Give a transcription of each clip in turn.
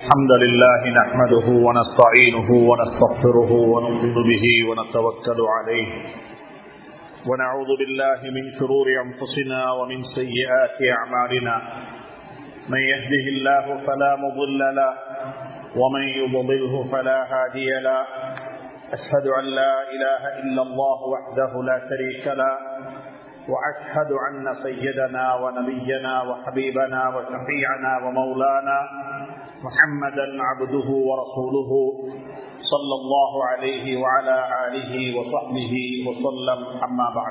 الحمد لله نحمده ونستعينه ونستغفره ونؤمن به ونتوكل عليه ونعوذ بالله من شرور أنفسنا ومن سيئات أعمالنا من يهده الله فلا مضل له ومن يضلله فلا هادي له أشهد أن لا إله إلا الله وحده لا شريك له وأشهد أن سيدنا ونبينا وحبيبنا وشفيعنا ومولانا محمدا عبده ورسوله صلى الله عليه وعلى آله وصحبه وسلم أما بعد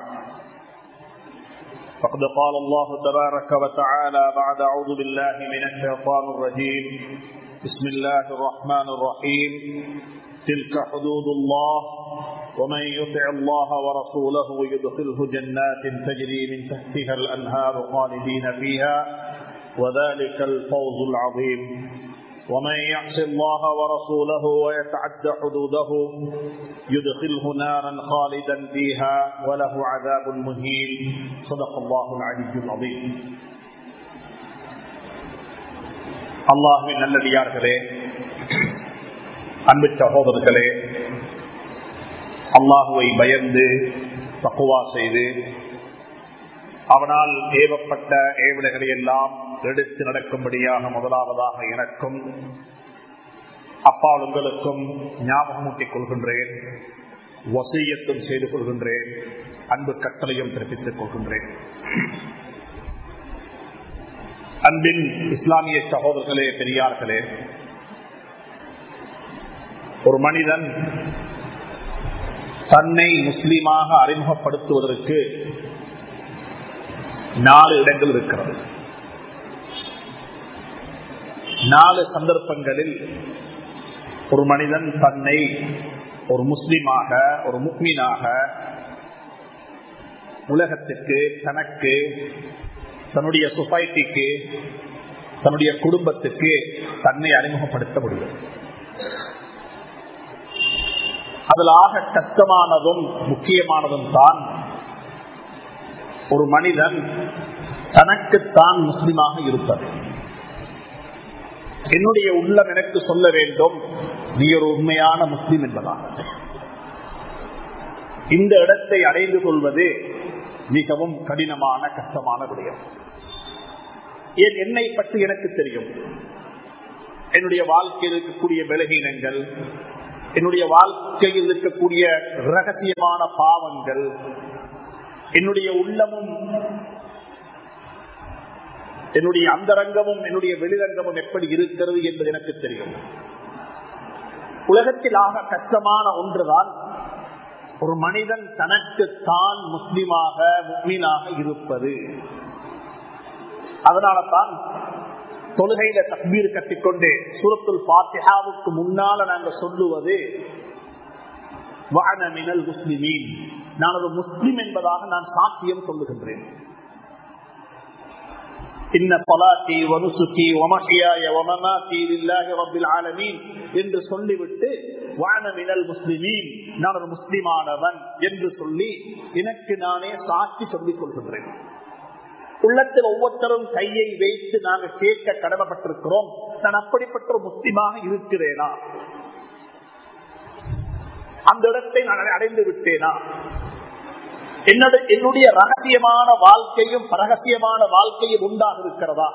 فقد قال الله تبارك وتعالى بعد أعوذ بالله من الشيطان الرجيم بسم الله الرحمن الرحيم تلك حدود الله ومن يطع الله ورسوله يدخله جنات تجري من تحتها الأنهار خالدين فيها وذلك الفوز العظيم ومن يعص الله ورسوله ويتعد حدوده يدخله نارا خالدا فيها وله عذاب مهين صدق الله العلي العظيم அல்லாஹின் நல்லடியார்களே அன்பு சகோதரர்களே அல்லாஹுவை பயந்து தக்குவா செய்து அவனால் ஏவப்பட்ட ஏவிலைகளை எல்லாம் எடுத்து நடக்கும்படியாக முதலாவதாக எனக்கும் அப்பா உங்களுக்கும் ஞாபகமூட்டிக் கொள்கின்றேன் வசீயத்தும் செய்து கொள்கின்றேன் அன்பு கட்டளையும் பிறப்பித்துக் கொள்கின்றேன் அன்பின் இஸ்லாமிய சகோதரர்களே பெரியார்களே ஒரு மனிதன் தன்னை முஸ்லீமாக அறிமுகப்படுத்துவதற்கு நாலு இடங்கள் இருக்கிறது நாலு சந்தர்ப்பங்களில் ஒரு மனிதன் தன்னை ஒரு முஸ்லீமாக ஒரு முக்மீனாக உலகத்துக்கு தனக்கு தன்னுடைய சொசைட்டிக்கு தன்னுடைய குடும்பத்துக்கு தன்னை அறிமுகப்படுத்த முடியும் அதில் ஆக கஷ்டமானதும் முக்கியமானதும் தான் ஒரு மனிதன் தனக்குத்தான் முஸ்லிமாக இருப்பது என்னுடைய உள்ளம் எனக்கு சொல்ல வேண்டும் நீ ஒரு உண்மையான முஸ்லிம் என்பதாக இந்த இடத்தை அடைந்து கொள்வது மிகவும் கடினமான கஷ்டமான விடயம் ஏன் என்னை பற்றி எனக்கு தெரியும் என்னுடைய வாழ்க்கையில் இருக்கக்கூடிய விலகீனங்கள் என்னுடைய வாழ்க்கையில் இருக்கக்கூடிய ரகசியமான பாவங்கள் என்னுடைய உள்ளமும் என்னுடைய அந்தரங்கமும் என்னுடைய வெளிரங்கமும் எப்படி இருக்கிறது என்பது எனக்கு தெரியும் உலகத்தில் ஆக கஷ்டமான ஒன்றுதான் ஒரு மனிதன் தனக்கு தான் முஸ்லிமாக முக்மீனாக இருப்பது அதனால தான் தொழுகையில தக்பீர் கட்டிக்கொண்டு சூரத்துல் பாத்தியாவுக்கு முன்னால நாங்க சொல்லுவது வானமினல் முஸ்லிமீன் நான் ஒரு முஸ்லிம் என்பதாக நான் சாட்சியம் சொல்லுகின்றேன் என்று சொல்லிவிட்டு வானமினல் முஸ்லிமீன் நான் ஒரு முஸ்லிமானவன் என்று சொல்லி எனக்கு நானே சாட்சி சொல்லிக் கொள்கின்றேன் உள்ளத்தில் ஒவ்வொருத்தரும் கையை வைத்து நாங்கள் கேட்க கடமைப்பட்டிருக்கிறோம் நான் அப்படிப்பட்ட ஒரு முஸ்லிமாக இருக்கிறேனா அந்த இடத்தை நான் அடைந்து விட்டேனா என்னுடைய ரகசியமான வாழ்க்கையும் ரகசியமான வாழ்க்கையும் உண்டாக இருக்கிறதா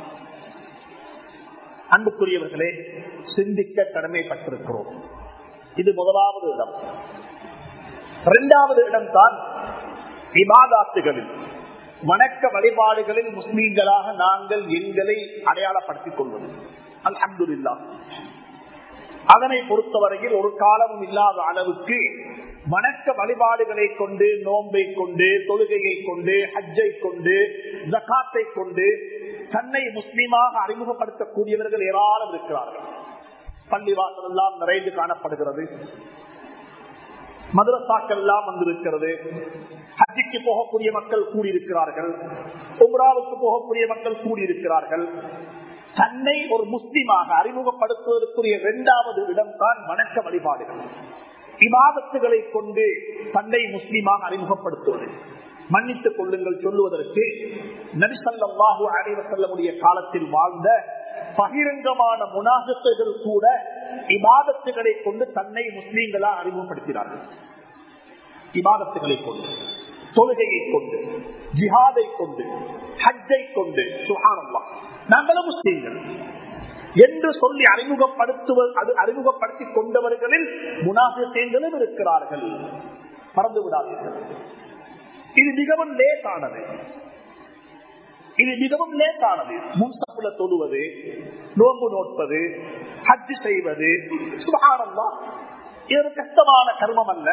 அன்புக்குரியவர்களே சிந்திக்க கடமைப்பட்டிருக்கிறோம் இது முதலாவது இடம் இரண்டாவது இடம் தான் இமாதாத்துகளில் வணக்க வழிபாடுகளில் முஸ்லீம்களாக நாங்கள் எங்களை அடையாளப்படுத்திக் கொள்வது அல்ஹம்துல்லா அதனை பொறுத்தவரையில் ஒரு காலமும் இல்லாத அளவுக்கு வணக்க வழிபாடுகளை கொண்டு நோன்பை கொண்டு தொழுகையை கொண்டு ஹஜ்ஜை கொண்டு ஜக்காத்தை கொண்டு தன்னை முஸ்லீமாக அறிமுகப்படுத்தக்கூடியவர்கள் ஏராளம் இருக்கிறார்கள் பள்ளிவாசல் எல்லாம் நிறைந்து காணப்படுகிறது மதுரசாக்கள் எல்லாம் வந்திருக்கிறது ஹஜ்ஜிக்கு போகக்கூடிய மக்கள் கூடியிருக்கிறார்கள் உம்ராவுக்கு போகக்கூடிய மக்கள் கூடியிருக்கிறார்கள் தன்னை ஒரு முஸ்லிமாக அறிமுகப்படுத்துவதற்குரிய இரண்டாவது இடம் தான் வணக்க வழிபாடுகள் இவாதத்துகளை கொண்டு தன்னை முஸ்லீமாக அறிமுகப்படுத்துவது மன்னித்துக் கொள்ளுங்கள் சொல்லுவதற்கு நபிசல்லாஹூ அலைவ செல்லமுடைய காலத்தில் வாழ்ந்த பகிரங்கமான முனாசத்துகள் கூட இபாதத்துகளை கொண்டு தன்னை முஸ்லீம்களா அறிமுகப்படுத்தினார்கள் இபாதத்துகளை கொண்டு தொழுகையை கொண்டு ஜிஹாதை கொண்டு ஹஜ்ஜை கொண்டு சுகானல்லா நாங்களும் முஸ்லீம்கள் என்று சொல்லி அறிமுகப்படுத்துவது அது அறிமுகப்படுத்திக் கொண்டவர்களில் முனாபித்தேங்களும் இருக்கிறார்கள் மறந்து விடாதீர்கள் இது மிகவும் லேசானது இது மிகவும் லேசானது முன்சப்புல தொழுவது நோன்பு நோட்பது ஹஜ் செய்வது சுகானல்லா இது ஒரு கஷ்டமான கர்மம் அல்ல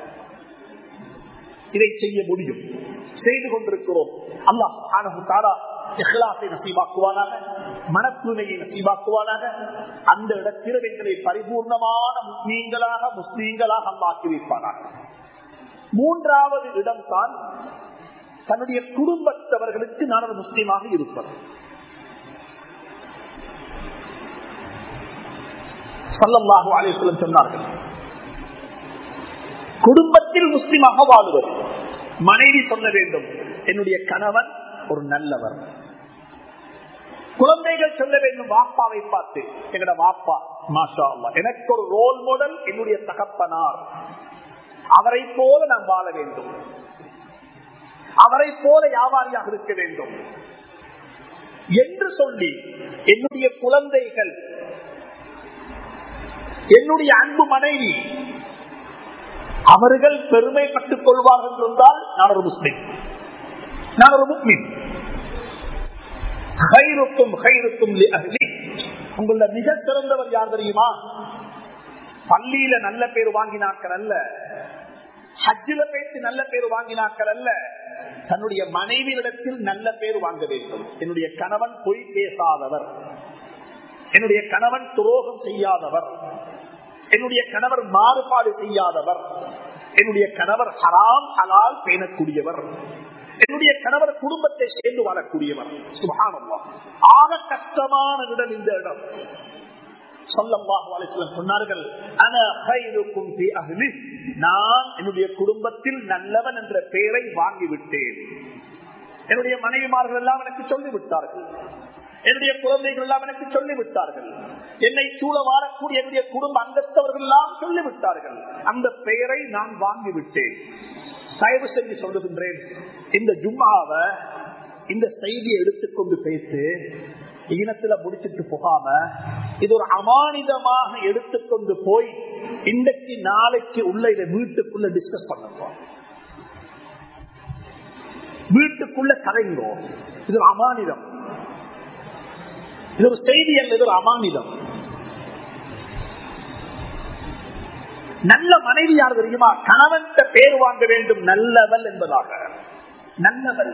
இதை செய்ய முடியும் செய்து கொண்டிருக்கிறோம் அல்லாஹ் ஆனது தாரா இஹ்லாசை நசீபாக்குவானாக மனத்தூய்மையை நசீபாக்குவானாக அந்த இடத்தில் எங்களை பரிபூர்ணமான முஸ்லீம்களாக முஸ்லீம்களாக அல்லாக்கி வைப்பானாக மூன்றாவது இடம் தான் தன்னுடைய குடும்பத்தவர்களுக்கு நான் ஒரு முஸ்லீமாக இருப்பது சல்லல்லாஹு அலையம் சொன்னார்கள் குடும்பத்தில் முஸ்லிமாக வாழுவது மனைவி சொல்ல வேண்டும் என்னுடைய கணவன் ஒரு நல்லவர் குழந்தைகள் சொல்ல வேண்டும் வாப்பாவை பார்த்து எங்கட வாப்பா மாஷா அல்லா எனக்கு ஒரு ரோல் மாடல் என்னுடைய தகப்பனார் அவரை போல நான் வாழ வேண்டும் அவரை போல வியாபாரியாக இருக்க வேண்டும் என்று சொல்லி என்னுடைய குழந்தைகள் என்னுடைய அன்பு மனைவி அவர்கள் பெருமைப்பட்டுக் கொள்வார்கள் என்றால் நான் ஒரு முஸ்லிம் நான் ஒரு முஸ்லிம் ஹைருக்கும் ஹைருக்கும் உங்கள மிக சிறந்தவர் யார் தெரியுமா பள்ளியில நல்ல பேர் வாங்கினாக்கள் அல்ல ஹஜ்ஜில பேசி நல்ல பேர் வாங்கினாக்கள் அல்ல தன்னுடைய மனைவியிடத்தில் நல்ல பேர் வாங்க வேண்டும் என்னுடைய கணவன் பொய் பேசாதவர் என்னுடைய கணவன் துரோகம் செய்யாதவர் என்னுடைய கணவர் மாறுபாடு செய்யாதவர் என்னுடைய கணவர் ஹராம் ஹலால் பேணக்கூடியவர் என்னுடைய கணவர் குடும்பத்தை சேர்ந்து வாழக்கூடியவர் சுபானம்மா ஆக கஷ்டமான இடம் இந்த இடம் சொன்னார்கள் நான் என்னுடைய குடும்பத்தில் நல்லவன் என்ற பெயரை வாங்கிவிட்டேன் என்னுடைய மனைவிமார்கள் எல்லாம் எனக்கு சொல்லிவிட்டார்கள் என்னுடைய குழந்தைகள் எல்லாம் எனக்கு சொல்லிவிட்டார்கள் என்னை சூழ வாழக்கூடிய என்னுடைய குடும்ப அங்கத்தவர்கள் எல்லாம் சொல்லிவிட்டார்கள் அந்த பெயரை நான் வாங்கிவிட்டேன் தயவு செஞ்சு சொல்லுகின்றேன் இந்த ஜும்மாவை இந்த செய்தியை எடுத்துக்கொண்டு பேசு ஈனத்துல முடிச்சுட்டு போகாம இது ஒரு அமானிதமாக எடுத்துக்கொண்டு போய் இன்றைக்கு நாளைக்கு உள்ள இதை வீட்டுக்குள்ள டிஸ்கஸ் பண்ணுவோம் வீட்டுக்குள்ள கலைங்கோ இது ஒரு அமானிதம் இது ஒரு செய்தி அல்ல இது ஒரு அமானிதம் நல்ல மனைவி யார் தெரியுமா கணவன் பேர் வாங்க வேண்டும் நல்லவள் என்பதாக நல்லவள்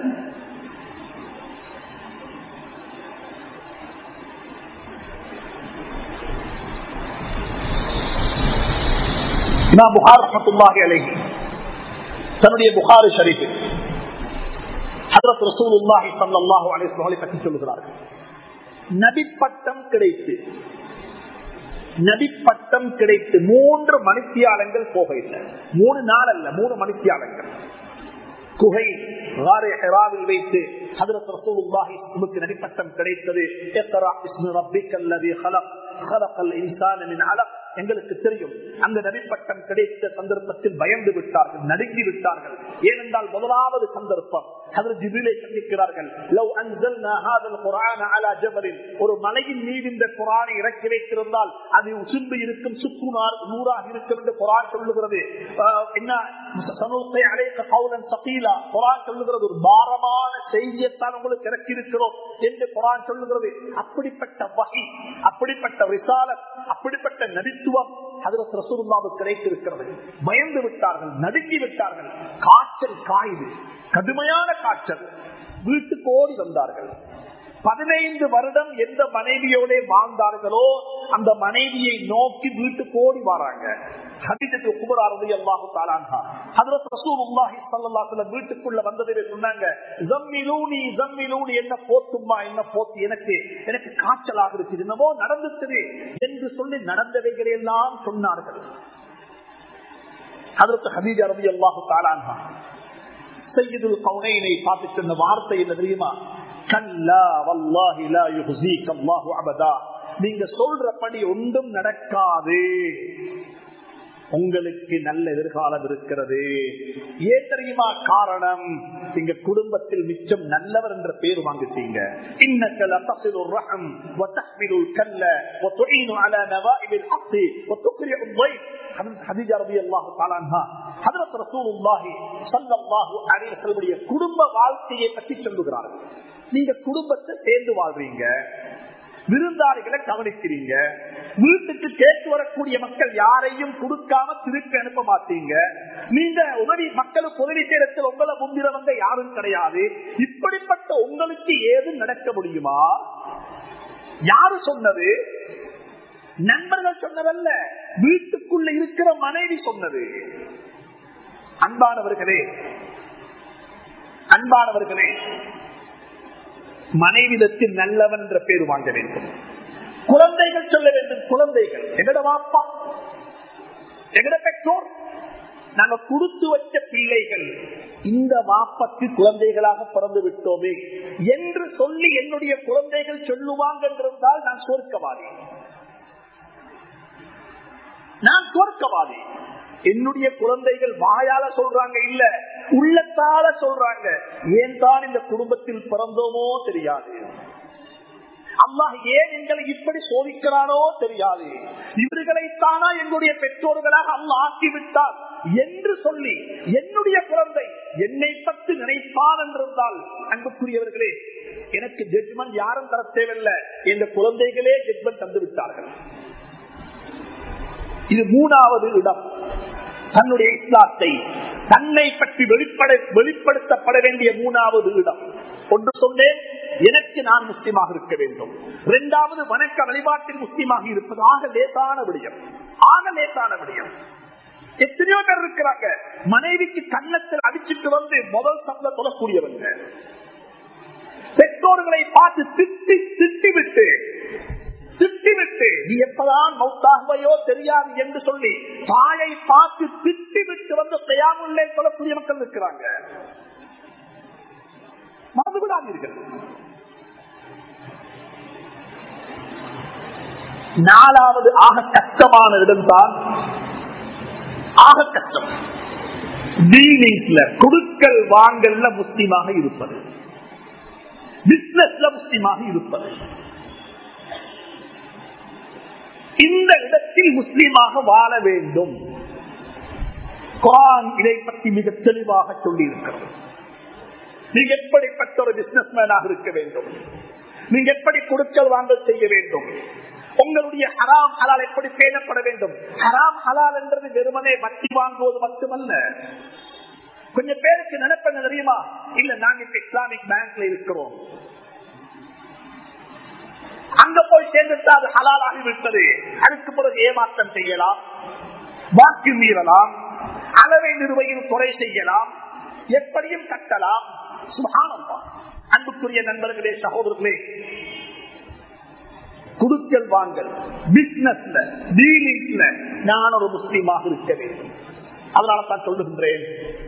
புகார் ரஹத்துல்லாஹி அலைஹி தன்னுடைய புகாரி ஷரீஃபில் ஹஜரத் ரசூலுல்லாஹி ஸல்லல்லாஹு அலைஹி வஸல்லம் பற்றி சொல்லுகிறார்கள் நபிப்பட்டம் கிடைத்து நபிப்பட்டம் கிடைத்து மூன்று மணித்தியாலங்கள் போக இல்லை மூணு நாள் அல்ல மூணு மணித்தியாலங்கள் குகை வைத்து ஹதரத் ரசூலுல்லாஹி நமக்கு நடிப்பட்டம் கிடைத்தது இக்ரா இஸ்மி ரப்பிக்கல் லதீ خلق خلق الانسان من علق எங்களுக்கு தெரியும் அந்த நபிப்பட்டம் கிடைத்த சந்தர்ப்பத்தில் பயந்து விட்டார்கள் நடுங்கி விட்டார்கள் ஏனென்றால் முதலாவது சந்தர்ப்பம் சந்திக்கிறார்கள் ஒரு மலையின் மீது இந்த குரானை இறக்கி வைத்திருந்தால் அது உசும்பு இருக்கும் சுக்குனார் நூறாக இருக்கும் என்று குரான் சொல்லுகிறது என்ன அழைத்த கவுலன் சபீலா குரான் சொல்லுகிறது ஒரு பாரமான செய்தியத்தான் உங்களுக்கு இறக்கி இருக்கிறோம் என்று குரான் சொல்லுகிறது அப்படிப்பட்ட வகை அப்படிப்பட்ட விசாலம் அப்படிப்பட்ட நடித்துவம் அதில் ரசூருல்லாவுக்கு கிடைத்திருக்கிறது பயந்து விட்டார்கள் நடுங்கி விட்டார்கள் காய்ச்சல் காயுது கடுமையான காய்ச்சல் வீட்டுக்கு ஓடி வந்தார்கள் பதினைந்து வருடம் எந்த மனைவியோட வாழ்ந்தார்களோ அந்த மனைவியை நோக்கி வீட்டுக்கு ஓடி வராங்க வீட்டுக்குள்ள வந்ததை சொன்னாங்க என்ன போத்துமா என்ன போத்து எனக்கு எனக்கு காய்ச்சலாக இருக்குது என்னவோ நடந்துச்சு என்று சொல்லி நடந்தவைகளை எல்லாம் சொன்னார்கள் அதற்கு ஹதீஜா ரவி அல்லாஹு தாலான்ஹா செய்யுதுல் கவுனையினை பார்த்து சொன்ன வார்த்தை என்ன தெரியுமா கல்லா வல்லாஹி லா யுஹ்ஸீக அல்லாஹு அபதா நீங்க சொல்றபடி ஒன்றும் நடக்காது உங்களுக்கு நல்ல எதிர்காலம் இருக்கிறது ஏன் தெரியுமா காரணம் எங்க குடும்பத்தில் மிச்சம் நல்லவர் என்ற பேர் வாங்கிட்டீங்க இன்னக்க லதஸிலு الرحم وتحمل الكل وتعين على نوائب الحق وتقرع الضيف ஹதீஜா ரலியல்லாஹு தஆலா அன்ஹா ஹஜ்ரத் ரசூலுல்லாஹி ஸல்லல்லாஹு அலைஹி வஸல்லம் குடும்ப வாழ்க்கையை பற்றி சொல்லுகிறார்கள் நீங்க குடும்பத்தை சேர்ந்து வாழ்றீங்க விருந்தாளிகளை கவனிக்கிறீங்க வீட்டுக்கு கேட்டு வரக்கூடிய மக்கள் யாரையும் கொடுக்காம திருப்பி அனுப்ப மாட்டீங்க நீங்க உதவி மக்களுக்கு உதவி செய்யறதுல உங்களை முந்திர வந்த யாரும் கிடையாது இப்படிப்பட்ட உங்களுக்கு ஏது நடக்க முடியுமா யாரு சொன்னது நண்பர்கள் சொன்னதல்ல வீட்டுக்குள்ள இருக்கிற மனைவி சொன்னது அன்பானவர்களே அன்பானவர்களே மனைவிதத்தில் நல்லவன் என்ற பேர் வாங்க வேண்டும் குழந்தைகள் சொல்ல வேண்டும் குழந்தைகள் எங்கட வாப்பா எங்கட பெற்றோர் நாங்க கொடுத்து வச்ச பிள்ளைகள் இந்த வாப்பக்கு குழந்தைகளாக பிறந்து விட்டோமே என்று சொல்லி என்னுடைய குழந்தைகள் சொல்லுவாங்க என்றிருந்தால் நான் சொர்க்கவாதி நான் சொர்க்கவாதி என்னுடைய குழந்தைகள் வாயால சொல்றாங்க இல்ல உள்ளத்தால சொல்றாங்க ஏன் தான் இந்த குடும்பத்தில் பிறந்தோமோ தெரியாது அல்லாஹ் ஏன் எங்களை இப்படி சோதிக்கிறானோ தெரியாது இவர்களைத்தானா எங்களுடைய பெற்றோர்களாக அல்லாஹ் ஆக்கிவிட்டார் என்று சொல்லி என்னுடைய குழந்தை என்னை பற்றி நினைப்பான் என்றிருந்தால் அன்புக்குரியவர்களே எனக்கு ஜட்மெண்ட் யாரும் தர தேவையில்லை என்ற குழந்தைகளே ஜட்மெண்ட் தந்து விட்டார்கள் இது மூணாவது இடம் தன்னுடைய இஸ்லாத்தை தன்னை பற்றி வெளிப்பட வெளிப்படுத்தப்பட வேண்டிய மூணாவது இடம் ஒன்று சொன்னேன் எனக்கு நான் முஸ்லீமாக இருக்க வேண்டும் இரண்டாவது வணக்க வழிபாட்டில் முஸ்லீமாக இருப்பது ஆக லேசான விடயம் ஆக லேசான விடயம் எத்தனையோ பேர் இருக்கிறாங்க மனைவிக்கு கன்னத்தில் அடிச்சுட்டு வந்து முதல் சம்பள சொல்லக்கூடியவங்க பெற்றோர்களை பார்த்து திட்டி திட்டி விட்டு திட்டிவிட்டு நீ எப்பதான் மௌத்தாகுவையோ தெரியாது என்று சொல்லி தாயை பார்த்து திட்டிவிட்டு வந்து தயாமுல்லே சொல்லக்கூடிய மக்கள் இருக்கிறாங்க மறந்து விடாதீர்கள் நாலாவது ஆக கஷ்டமான இடம்தான் ஆக கஷ்டம் டீலிங்ஸ்ல கொடுக்கல் வாங்கல்ல முஸ்லீமாக இருப்பது பிசினஸ்ல முஸ்லீமாக இருப்பது இந்த இடத்தில் முஸ்லீமாக வாழ வேண்டும் குரான் இதை பற்றி மிக தெளிவாக சொல்லி இருக்கிறது நீங்க எப்படிப்பட்ட ஒரு பிசினஸ் மேனாக இருக்க வேண்டும் நீங்க எப்படி கொடுக்கல் வாங்கல் செய்ய வேண்டும் உங்களுடைய ஹராம் ஹலால் எப்படி பேணப்பட வேண்டும் ஹராம் ஹலால் என்றது வெறுமனே வட்டி வாங்குவது மட்டுமல்ல கொஞ்சம் பேருக்கு நினைப்பங்க தெரியுமா இல்ல நாங்க இப்ப இஸ்லாமிக் பேங்க்ல இருக்கிறோம் அங்க போய் சேர்ந்துட்டு அது ஹலால் ஆகிவிட்டது அதுக்கு பிறகு ஏமாற்றம் செய்யலாம் வாக்கு மீறலாம் அளவை நிறுவையில் குறை செய்யலாம் எப்படியும் கட்டலாம் சுகானந்தா அன்புக்குரிய நண்பர்களே சகோதரர்களே குடுக்கல் வாங்கல் பிசினஸ்ல டீலிங்ஸ்ல நான் ஒரு முஸ்லீமாக இருக்க வேண்டும் அதனால தான் சொல்லுகின்றேன்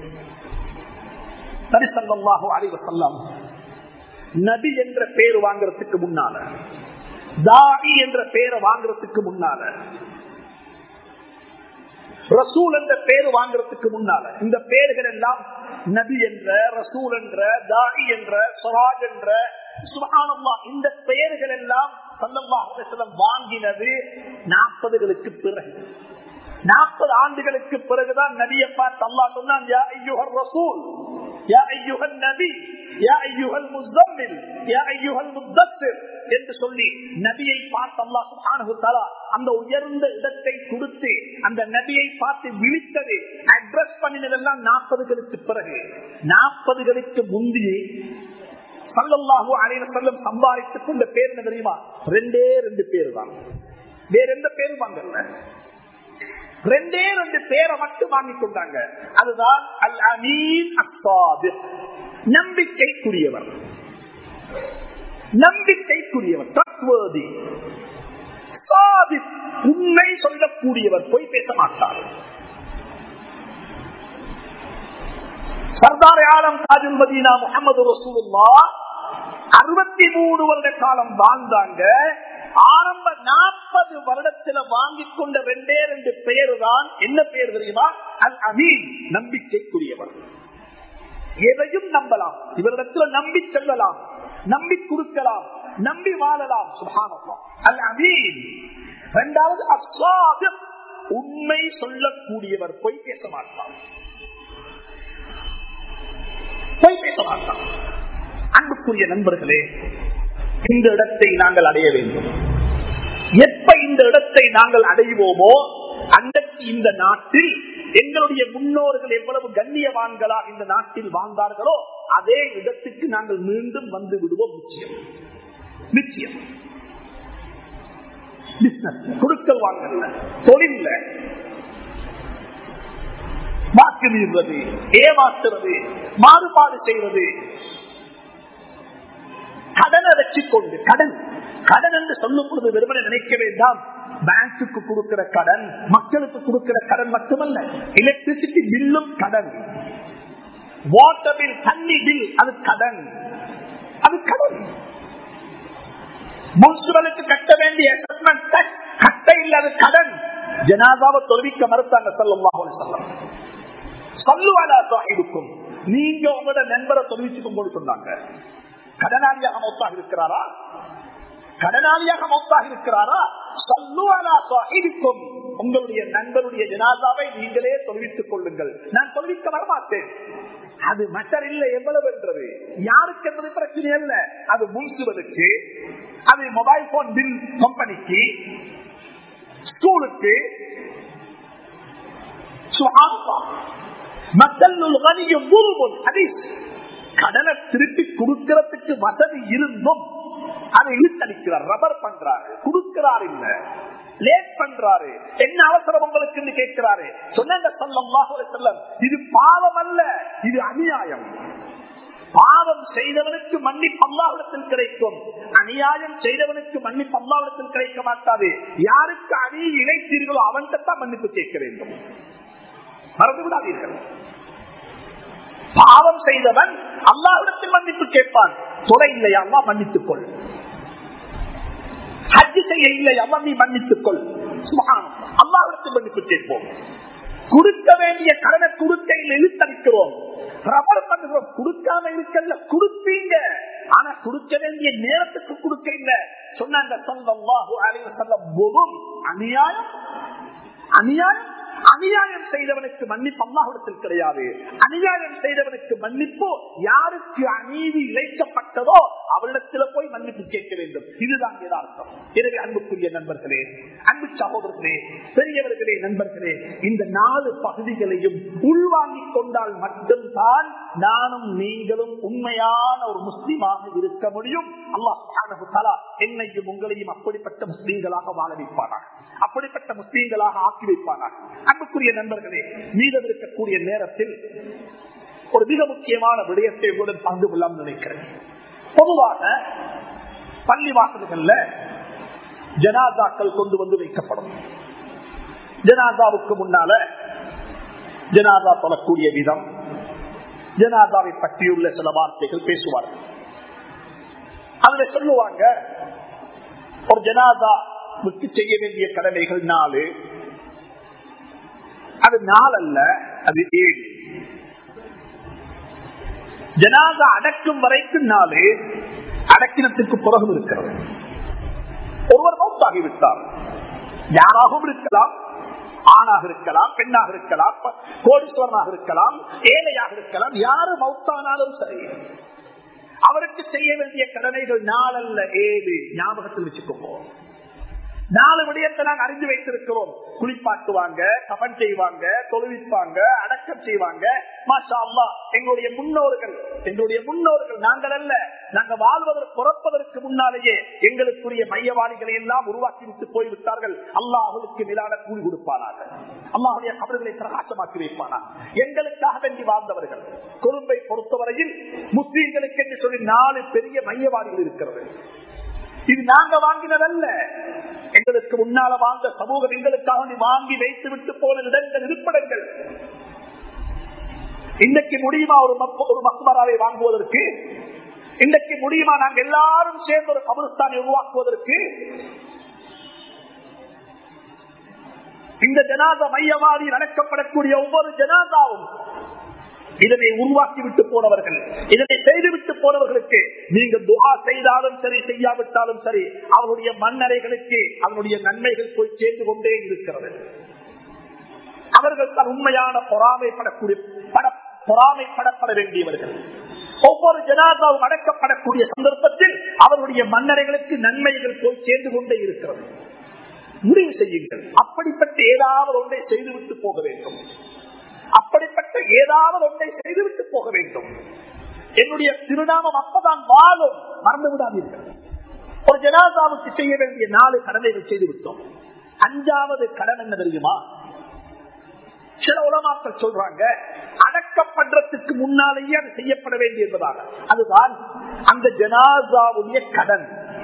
நரிசங்கமாக அறிவு சொல்லலாம் நபி என்ற பேர் வாங்குறதுக்கு முன்னால தாடி என்ற பேரை வாங்குறதுக்கு முன்னால ரசூல் என்ற பேர் வாங்குறதுக்கு முன்னால இந்த பேர்கள் எல்லாம் நபி என்ற ரசூல் என்ற தாடி என்ற சொராஜ் என்ற சுகானம்மா இந்த பெயர்கள் எல்லாம் சல்லல்லாஹம் வாங்கினது நாற்பதுகளுக்கு பிறகு நாற்பது ஆண்டுகளுக்கு பிறகுதான் நபியை பார்த்து அல்லா சொன்னான் யா ஐயுகர் ரசூல் யா ஐயுகன் நபி யா ஐயுகல் முஸ்தம்மில் யா ஐயுகல் முத்தஸ்ஸிர் என்று சொல்லி நபியை பார்த்து அல்லா சுப்ஹானஹு தஆலா அந்த உயர்ந்த இடத்தை கொடுத்து அந்த நபியை பார்த்து விழித்தது அட்ரஸ் பண்ணினதெல்லாம் நாற்பதுகளுக்கு பிறகு நாற்பதுகளுக்கு முந்தி சல்லல்லாஹு அலைஹி வஸல்லம் சம்பாதித்துக் கொண்ட பேர் என்ன தெரியுமா ரெண்டே ரெண்டு பேர் தான் வேற எந்த பேரும் வாங்கல ரெண்டே ரெண்டு பேரை மட்டும் வாங்கி கொண்டாங்க அதுதான் அல் அமீன் அசாது நம்பிக்கைக்குரியவர் நம்பிக்கைக்குரியவர் தத்வதி சாதித் உண்மை சொல்லக்கூடியவர் போய் பேச மாட்டார் சர்தார் ஆலம் தாஜுல் மதீனா முகமது ரசூலுல்லா அறுபத்தி மூணு வருட காலம் வாழ்ந்தாங்க ஆரம்ப நாற்பது வருடத்துல வாங்கி கொண்ட ரெண்டே ரெண்டு பெயரு தான் என்ன பெயர் தெரியுமா அல் அமீன் நம்பிக்கைக்குரியவர் எதையும் நம்பலாம் இவரிடத்துல நம்பி செல்லலாம் நம்பி கொடுக்கலாம் நம்பி வாழலாம் சுகானலாம் அல் அமீன் இரண்டாவது அஸ்வாது உண்மை சொல்லக்கூடியவர் பொய் பேச மாட்டார் பொய் பேச மாட்டார் அன்புக்குரிய நண்பர்களே இந்த இடத்தை நாங்கள் அடைய வேண்டும் எப்ப இந்த இடத்தை நாங்கள் அடைவோமோ அன்றைக்கு இந்த நாட்டில் எங்களுடைய முன்னோர்கள் எவ்வளவு கண்ணியவான்களாக இந்த நாட்டில் வாழ்ந்தார்களோ அதே இடத்துக்கு நாங்கள் மீண்டும் வந்து விடுவோம் நிச்சயம் நிச்சயம் கொடுக்கல் வாங்கல தொழில்ல வாக்கு மீறுவது ஏமாற்றுவது மாறுபாடு செய்வது கடனை வச்சுக்கொண்டு கடன் கடன் என்று சொல்லும் பொழுது வெறுமனை நினைக்க வேண்டாம் பேங்குக்கு கொடுக்கிற கடன் மக்களுக்கு கொடுக்கிற கடன் மட்டுமல்ல எலக்ட்ரிசிட்டி பில்லும் கடன் வாட்டர் பில் தண்ணி பில் அது கடன் அது கடன் முன்சிபலுக்கு கட்ட வேண்டிய அசஸ்மெண்ட் கட்ட இல்லாத கடன் ஜனாதாவை தொழுவிக்க மறுத்தாங்க சொல்லும் சொல்லம் சொல்லுவாடா சாஹிபுக்கும் நீங்க உங்களோட நண்பரை தொழுவிச்சுக்கும் போது சொன்னாங்க கடனாளியாக மௌத்தாக இருக்கிறாரா கடனாளியாக மௌத்தாக இருக்கிறாரா சொல்லுவாரா சாஹிபுக்கும் உங்களுடைய நண்பருடைய ஜனாதாவை நீங்களே தொழுவித்துக் கொள்ளுங்கள் நான் தொழுவிக்க வரமாட்டேன் அது மட்டர் இல்லை எவ்வளவு என்றது யாருக்கு என்பது பிரச்சனை அல்ல அது முன்சுவதற்கு அது மொபைல் போன் பில் கம்பெனிக்கு ஸ்கூலுக்கு கடனை திருப்பி கொடுக்கிறதுக்கு வசதி இருந்தும் அதை இழுத்தளிக்கிறார் ரப்பர் பண்றாரு கொடுக்கிறார் இல்ல லேட் பண்றாரு என்ன அவசரம் உங்களுக்கு கேட்கிறாரு சொன்ன சொல்லம் இது பாவம் அல்ல இது அநியாயம் பாவம் செய்தவனுக்கு மன்னி பல்லாவிடத்தில் கிடைக்கும் அநியாயம் செய்தவனுக்கு மன்னி பல்லாவிடத்தில் கிடைக்க மாட்டாது யாருக்கு அணி இணைத்தீர்களோ அவன்கிட்ட தான் மன்னிப்பு கேட்க வேண்டும் மறந்து விடாதீர்கள் பாவம் செய்தவன் அல்லாவிடத்தில் மன்னிப்பு கேட்பான் துறை இல்லையா அல்லா மன்னித்துக் கொள் ஹஜ் செய்ய இல்லையா நீ மன்னித்துக் கொள் அல்லாவிடத்தில் மன்னிப்பு கேட்போம் கொடுக்க வேண்டிய கடனை கொடுக்க இழுத்தளிக்கிறோம் ரப்பர் பண்ணுறோம் கொடுக்காம இருக்கல கொடுப்பீங்க ஆனா கொடுக்க வேண்டிய நேரத்துக்கு கொடுக்க இல்ல சொன்னாங்க சொல்லவாஹு அலைவ சொல்ல அநியாயம் அநியாயம் அநியாயம் செய்தவனுக்கு மன்னிப்பு அல்லாஹிடத்தில் கிடையாது அநியாயம் செய்தவனுக்கு மன்னிப்பு யாருக்கு அநீதி இழைக்கப்பட்டதோ அவளிடத்தில் போய் மன்னிப்பு கேட்க வேண்டும் இதுதான் யதார்த்தம் எனவே அன்புக்குரிய நண்பர்களே அன்பு சகோதரர்களே பெரியவர்களே நண்பர்களே இந்த நாலு பகுதிகளையும் உள்வாங்கிக் கொண்டால் மட்டும்தான் நானும் நீங்களும் உண்மையான ஒரு முஸ்லீமாக இருக்க முடியும் அல்லாஹ் என்னையும் உங்களையும் அப்படிப்பட்ட முஸ்லீம்களாக வாழ வைப்பானாக அப்படிப்பட்ட முஸ்லீம்களாக ஆக்கி வைப்பானாக அன்புக்குரிய நண்பர்களே மீதம் இருக்கக்கூடிய நேரத்தில் ஒரு மிக முக்கியமான விடயத்தை உடன் பங்கு கொள்ளாமல் நினைக்கிறேன் பொதுவாக பள்ளி வாசல்கள்ல ஜனாதாக்கள் கொண்டு வந்து வைக்கப்படும் ஜனாதாவுக்கு முன்னால ஜனாதா சொல்லக்கூடிய விதம் ஜனாதாவை பற்றியுள்ள சில வார்த்தைகள் பேசுவார்கள் அதுல சொல்லுவாங்க ஒரு ஜனாதா விட்டு செய்ய வேண்டிய கடமைகள் நாலு அது நாள் அல்ல அது ஏழு ஜனாதா அடக்கும் வரைக்கும் நாலு அடக்கினத்துக்கு புறகும் இருக்கிறது ஒருவர் மௌத்தாகிவிட்டார் யாராகவும் இருக்கலாம் ஆணாக இருக்கலாம் பெண்ணாக இருக்கலாம் கோடீஸ்வரனாக இருக்கலாம் ஏழையாக இருக்கலாம் யாரு மௌத்தானாலும் சரி அவருக்கு செய்ய வேண்டிய கடமைகள் நாளல்ல ஏழு ஞாபகத்தில் வச்சுக்கோங்க நாலு விடயத்தை நாங்கள் அறிந்து வைத்திருக்கிறோம் குளிப்பாட்டுவாங்க கபன் செய்வாங்க தொழுவிப்பாங்க அடக்கம் செய்வாங்க மாஷா அல்லா எங்களுடைய முன்னோர்கள் எங்களுடைய முன்னோர்கள் நாங்கள் அல்ல நாங்க வாழ்வதற்கு பிறப்பதற்கு முன்னாலேயே எங்களுக்குரிய மையவாளிகளை எல்லாம் உருவாக்கி விட்டு போய்விட்டார்கள் அல்லாஹ் அவர்களுக்கு நிலான கூலி கொடுப்பானாக அல்லாஹுடைய அவர்களை பிரகாசமாக்கி வைப்பானா எங்களுக்காக வேண்டி வாழ்ந்தவர்கள் கொழும்பை பொறுத்தவரையில் முஸ்லீம்களுக்கு என்று சொல்லி நாலு பெரிய மையவாளிகள் இருக்கிறது இது நாங்க வாங்கினதல்ல எங்களுக்கு முன்னால வாழ்ந்த சமூகம் எங்களுக்காக வாங்கி வைத்து விட்டு போன இடங்கள் இருப்பிடங்கள் இன்னைக்கு முடியுமா ஒரு ஒரு மக்மராவை வாங்குவதற்கு இன்றைக்கு முடியுமா நாங்க எல்லாரும் சேர்ந்து ஒரு கபருஸ்தானை உருவாக்குவதற்கு இந்த ஜனாதா மையவாதி நடக்கப்படக்கூடிய ஒவ்வொரு ஜனாதாவும் இதனை உருவாக்கி விட்டு போனவர்கள் இதனை செய்துவிட்டு போனவர்களுக்கு நீங்க துவா செய்தாலும் சரி செய்யாவிட்டாலும் சரி அவருடைய மண்ணறைகளுக்கு அவனுடைய நன்மைகள் போய் சேர்ந்து கொண்டே இருக்கிறது அவர்கள் தான் உண்மையான பொறாமைப்படக்கூடிய பட பொறாமைப்படப்பட வேண்டியவர்கள் ஒவ்வொரு ஜனாதாவும் அடக்கப்படக்கூடிய சந்தர்ப்பத்தில் அவருடைய மன்னரைகளுக்கு நன்மைகள் போய் சேர்ந்து கொண்டே இருக்கிறது முடிவு செய்யுங்கள் அப்படிப்பட்ட ஏதாவது ஒன்றை செய்துவிட்டு போக வேண்டும் அப்படிப்பட்ட ஏதாவது ஒன்றை செய்துவிட்டு போக வேண்டும் என்னுடைய திருநாமம் அப்பதான் வாழும் மறந்து விடாதீர்கள் ஒரு ஜனாதாவுக்கு செய்ய வேண்டிய நாலு கடமைகள் செய்து விட்டோம் அஞ்சாவது கடன் என்ன தெரியுமா சில உலமாக்கள் சொல்றாங்க அடக்கப்படுறதுக்கு முன்னாலேயே அது செய்யப்பட வேண்டிய என்பதாக அதுதான் அந்த ஜனாதாவுடைய கடன்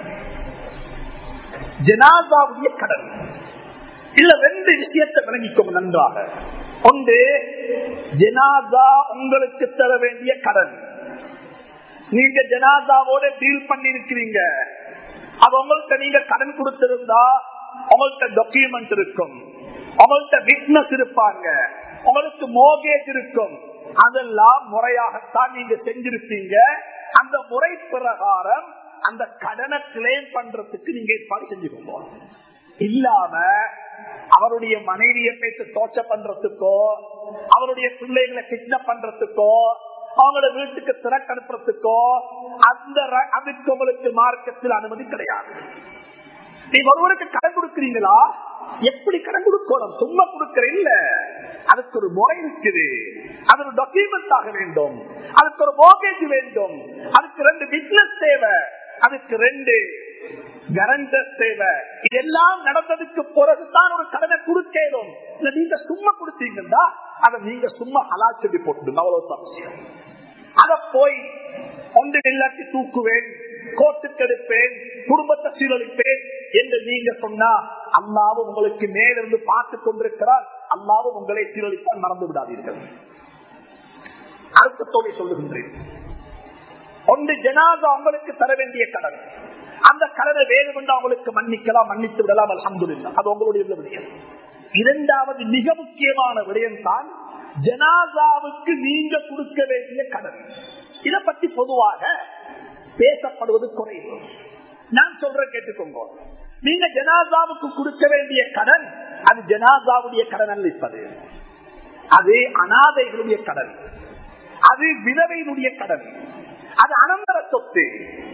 ஜனாதாவுடைய கடன் இல்ல ரெண்டு விஷயத்தை விளங்கிக்கோங்க நன்றாக ஒன்று ஜனாதா உங்களுக்கு தர வேண்டிய கடன் நீங்க ஜனாதாவோட டீல் பண்ணி இருக்கிறீங்க அது உங்கள்கிட்ட நீங்க கடன் கொடுத்திருந்தா உங்கள்கிட்ட டாக்குமெண்ட் இருக்கும் உங்கள்கிட்ட விட்னஸ் இருப்பாங்க உங்களுக்கு மோகேஜ் இருக்கும் அதெல்லாம் முறையாகத்தான் நீங்க செஞ்சிருப்பீங்க அந்த முறை பிரகாரம் அந்த கடனை கிளைம் பண்றதுக்கு நீங்க ஏற்பாடு செஞ்சுக்கோங்க இல்லாம அவருடைய மனைவியை பேச தோச்ச பண்றதுக்கோ அவருடைய பிள்ளைகளை கிட்னப் பண்றதுக்கோ அவங்களோட வீட்டுக்கு திறக்க அனுப்புறதுக்கோ அந்த அதுக்கு உங்களுக்கு மார்க்கத்தில் அனுமதி கிடையாது நீங்க ஒருவருக்கு கடன் கொடுக்கிறீங்களா எப்படி கடன் கொடுக்கணும் சும்மா கொடுக்கிற இல்ல அதுக்கு ஒரு முறை இருக்குது அது ஒரு டாக்குமெண்ட் ஆக வேண்டும் அதுக்கு ஒரு மோகேஜ் வேண்டும் அதுக்கு ரெண்டு பிசினஸ் தேவை அதுக்கு ரெண்டு கரண்டர் தேவை இதெல்லாம் நடந்ததுக்கு பிறகுதான் ஒரு கடனை கொடுக்கணும் இல்ல நீங்க சும்மா கொடுத்தீங்கன்னா அதை நீங்க சும்மா ஹலால் சொல்லி போட்டுடுங்க அவ்வளவு அவசியம் அதை போய் ஒன்று இல்லாட்டி தூக்குவேன் கோட்டுக்கு எடுப்பேன் குடும்பத்தை சீரழிப்பேன் என்று நீங்க சொன்னா அல்லாவும் உங்களுக்கு மேலிருந்து பார்த்து கொண்டிருக்கிறார் அல்லாவும் உங்களை சீரழிப்பால் மறந்து விடாதீர்கள் அர்த்தத்தோடு சொல்லுகின்றேன் ஒன்று ஜனாதா உங்களுக்கு தர வேண்டிய கடன் அந்த கடனை வேணுமென்று அவங்களுக்கு மன்னிக்கலாம் மன்னித்து விடலாம் அலமதுல்லா அது உங்களுடைய விடயம் இரண்டாவது மிக முக்கியமான விடயம் தான் ஜனாதாவுக்கு நீங்க கொடுக்க வேண்டிய கடன் இதை பற்றி பொதுவாக பேசப்படுவது குறைவு நான் சொல்ற கேட்டுக்கோங்க நீங்க ஜனாதாவுக்கு கொடுக்க வேண்டிய கடன் அது ஜனாதாவுடைய கடன் அல்லிப்பது அது அனாதைகளுடைய கடன் அது விதவையினுடைய கடன் அது அனந்தர சொத்து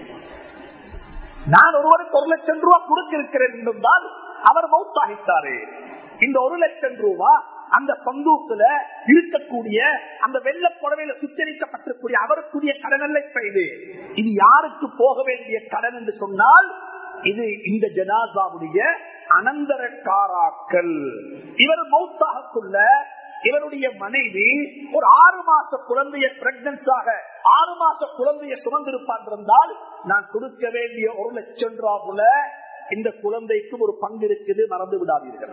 நான் ஒருவருக்கு ஒரு லட்சம் ரூபாய் கொடுக்க இருக்கிறேன் என்றால் அவர் மௌத்தாகித்தாரு இந்த ஒரு லட்சம் ரூபாய் அந்த சந்தூத்துல இருக்கக்கூடிய அந்த வெள்ள புடவையில சுத்தரிக்கப்பட்டிருக்கூடிய அவருக்குரிய கடன் அல்ல இப்ப இது இது யாருக்கு போக வேண்டிய கடன் என்று சொன்னால் இது இந்த ஜனாதாவுடைய அனந்தரக்காராக்கள் இவர் மௌத்தாகக்குள்ள இவருடைய மனைவி ஒரு ஆறு மாச குழந்தைய பிரெக்னன்ஸாக ஆறு மாச குழந்தைய சுமந்திருப்பான் இருந்தால் நான் கொடுக்க வேண்டிய ஒரு லட்சம் ரூபாவுல இந்த குழந்தைக்கு ஒரு பங்கு இருக்குது மறந்து விடாதீர்கள்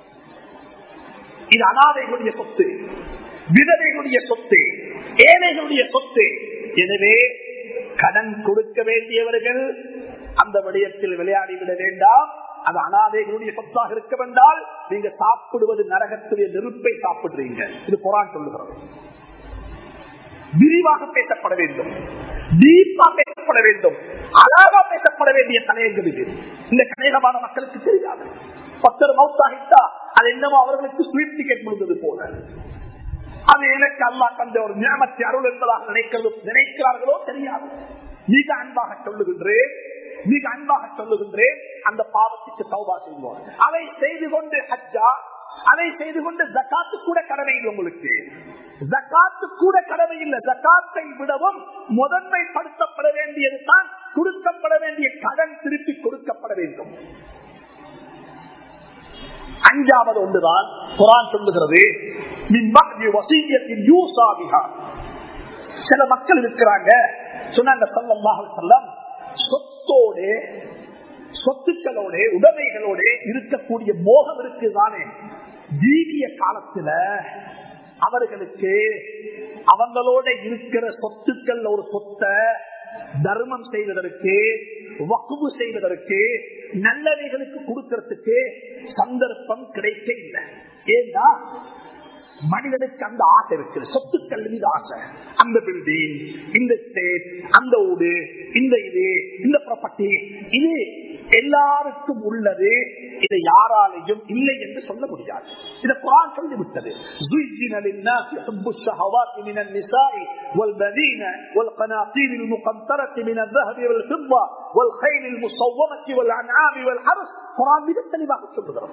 இது அனாதைகளுடைய சொத்து விதவைகளுடைய சொத்து ஏழைகளுடைய சொத்து எனவே கடன் கொடுக்க வேண்டியவர்கள் அந்த விடயத்தில் விளையாடி விட வேண்டாம் அது அனாதைகளுடைய சொத்தாக இருக்க வேண்டால் நீங்க சாப்பிடுவது நரகத்துடைய நெருப்பை சாப்பிடுறீங்க இது குரான் சொல்லுகிறது விரிவாக பேசப்பட வேண்டும் டீப்பா பேசப்பட வேண்டும் அழகா பேசப்பட வேண்டிய கலையங்கள் இது இந்த கலையகமான மக்களுக்கு தெரியாது பத்தர் மவுத்தாகிட்டா அது என்னமோ அவர்களுக்கு ஸ்வீட் டிக்கெட் முடிந்தது போல அது எனக்கு அல்லா தந்த ஒரு ஞாபகத்தை அருள் என்பதாக நினைக்கிறது நினைக்கிறார்களோ தெரியாது மிக அன்பாக சொல்லுகின்றேன் மிக அன்பாக சொல்லுகின்றேன் அந்த பாவத்துக்கு சௌபா செய்வோம் அதை செய்து கொண்டு ஹஜ்ஜா அதை செய்து கொண்டு ஜக்காத்து கூட கடமை இல்லை உங்களுக்கு ஜக்காத்து கூட கடமை இல்லை ஜக்காத்தை விடவும் முதன்மைப்படுத்தப்பட வேண்டியது தான் கொடுக்கப்பட வேண்டிய கடன் திருப்பி கொடுக்கப்பட வேண்டும் அஞ்சாவது ஒன்றுதான் குரான் சொல்லுகிறது சில மக்கள் இருக்கிறாங்க சொன்னாங்க சொல்லம் சொத்தோட சொத்துக்களோட உடைமைகளோட இருக்கக்கூடிய மோகம் இருக்குதானே ஜீவிய காலத்துல அவர்களுக்கு அவங்களோட இருக்கிற சொத்துக்கள் ஒரு சொத்தை தர்மம் செய்வதற்கு வக்குவு செய்வதற்கு நல்லவைகளுக்கு கொடுக்கறதுக்கு சந்தர்ப்பம் கிடைக்க இல்லை ஏன்னா மனிதனுக்கு அந்த ஆசை இருக்கு சொத்துக்கள் மீது ஆசை அந்த பில்டிங் இந்த ஸ்டேட் அந்த ஊடு இந்த இது இந்த ப்ராப்பர்ட்டி இது எல்லாருக்கும் உள்ளது இதை யாராலையும் இல்லை என்று சொல்ல முடியாது இதை குரான் சொல்லிவிட்டது زُيِّنَ لِلنَّاسِ حُبُّ الشَّهَوَاتِ مِنَ النِّسَاءِ وَالْبَنِينَ وَالْقَنَاطِيرِ الْمُقَنطَرَةِ مِنَ الذَّهَبِ وَالْفِضَّةِ وَالْخَيْلِ الْمُصَوَّمَةِ وَالْأَنْعَامِ وَالْحَرْثِ குரான் மிக தெளிவாக சொல்லுகிறது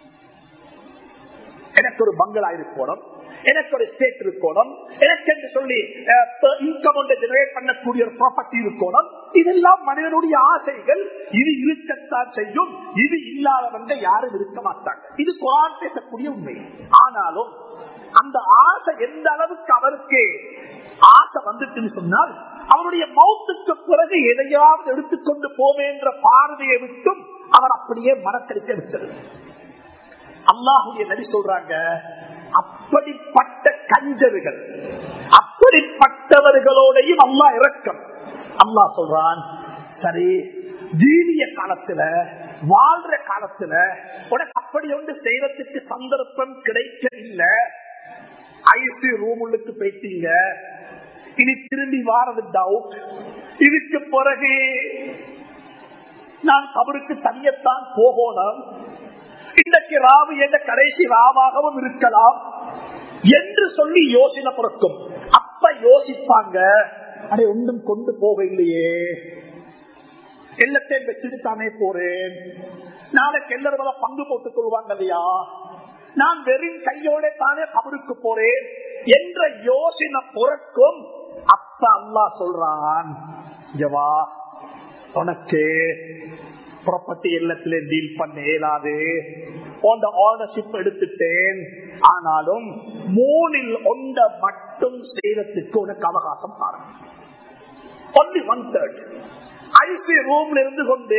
எனக்கு ஒரு பங்களா இருக்கணும் எனக்கு ஒரு ஸ்டேட் இருக்கணும் எனக்கு என்று சொல்லி இன்கம் ஒன்றை ஜெனரேட் பண்ணக்கூடிய ஒரு ப்ராப்பர்ட்டி இருக்கணும் இதெல்லாம் மனிதனுடைய ஆசைகள் இது இருக்கத்தான் செய்யும் இது இல்லாதவங்க யாரும் இருக்க மாட்டாங்க இது குரான் பேசக்கூடிய உண்மை ஆனாலும் அந்த ஆசை எந்த அளவுக்கு அவருக்கு ஆசை வந்துட்டுன்னு சொன்னால் அவருடைய மௌத்துக்கு பிறகு எதையாவது எடுத்துக்கொண்டு போவேன்ற பார்வையை விட்டும் அவர் அப்படியே மனக்கடிக்க விட்டது அல்லாஹுடைய நடி சொல்றாங்க அப்படிப்பட்ட கஞ்சர்கள் அப்படிப்பட்டவர்களோடையும் அல்லா இறக்கம் அல்லாஹ் சொல்றான் சரி ஜீவிய காலத்துல வாழ்ற காலத்துல உனக்கு அப்படி ஒன்று செய்யறதுக்கு சந்தர்ப்பம் கிடைக்கவில்லை ஐசி ரூமுக்கு போயிட்டீங்க இனி திரும்பி வாரது டவுட் இதுக்கு பிறகு நான் அவருக்கு தனியத்தான் போகணும் இன்றைக்கு ராவு என்ற கடைசி ராவாகவும் இருக்கலாம் என்று சொல்லி யோசனை பிறக்கும் அப்ப யோசிப்பாங்க அதை ஒன்றும் கொண்டு போக இல்லையே எல்லாத்தையும் வச்சுட்டு தானே போறேன் நாளைக்கு எல்லாரும் பங்கு போட்டுக் கொள்வாங்க இல்லையா நான் வெறும் கையோட தானே கபருக்கு போறேன் என்ற யோசனை பிறக்கும் அப்ப அல்லா சொல்றான் ஜவா உனக்கு ப்ராப்பர்ட்டி எல்லாத்திலே டீல் பண்ண இயலாது ஆனர்ஷிப் எடுத்துட்டேன் ஆனாலும் மூணில் ஒன்ற மட்டும் செய்யறதுக்கு உனக்கு அவகாசம் பாருங்க ஒன்லி ஒன் தேர்ட் ஐசி ரூம்ல இருந்து கொண்டு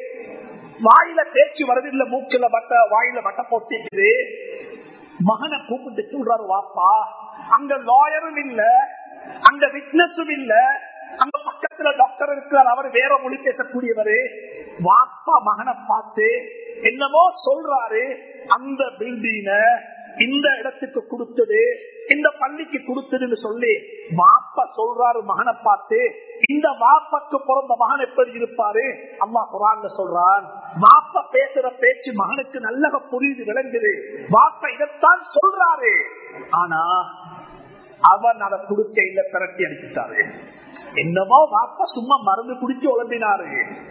வாயில பேச்சு வரதில்லை மூக்கில பட்ட வாயில பட்ட போட்டிக்குது மகனை கூப்பிட்டு சொல்றாரு வாப்பா அங்க லாயரும் இல்ல அங்க விட்னஸும் இல்ல அங்க பக்கத்துல டாக்டர் இருக்கிறார் அவர் வேற மொழி பேசக்கூடியவரு வாப்பா மகனை பார்த்து என்னமோ சொல்றாரு அந்த பில்டிங்க இந்த இடத்துக்கு கொடுத்தது இந்த பள்ளிக்கு கொடுத்ததுன்னு சொல்லி வாப்பா சொல்றாரு மகனை பார்த்து இந்த வாப்பாக்கு பிறந்த மகன் எப்படி இருப்பாரு அம்மா குரான் சொல்றான் வாப்பா பேசுற பேச்சு மகனுக்கு நல்லக புரியுது விளங்குது வாப்பா இதைத்தான் சொல்றாரு ஆனா அவன் அதை கொடுக்க இல்ல திரட்டி அடிச்சுட்டாரு என்னமோ வாப்பா சும்மா மருந்து குடிச்சு உழம்பினாரு